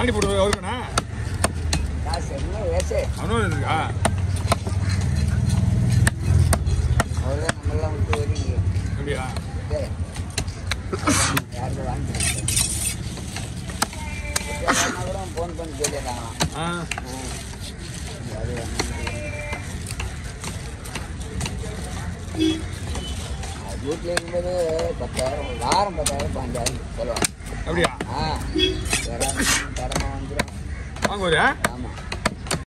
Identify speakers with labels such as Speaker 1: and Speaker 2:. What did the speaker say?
Speaker 1: தாண்டி போட்டு அவருக்குண்ணா
Speaker 2: காசு என்ன வயசு
Speaker 1: அவனும் இருக்கா
Speaker 2: அவர் தான் நம்மளாம் விட்டு ஒதுங்கி
Speaker 1: அப்படியா
Speaker 2: யாருக்கு வாங்கி கூட ஃபோன் பண்ணி சொல்லிடுறாங்களாம்
Speaker 1: ஆ
Speaker 2: அது வீட்டில் இருக்கும்போது பத்தாயிரம் வாரம் பத்தாயிரம் பாஞ்சாயிரம் சொல்லுவாங்க
Speaker 1: அப்படியா
Speaker 2: ஆ தரமாக வந்துடும்
Speaker 1: வாங்க ஒரு
Speaker 2: ஆமாம்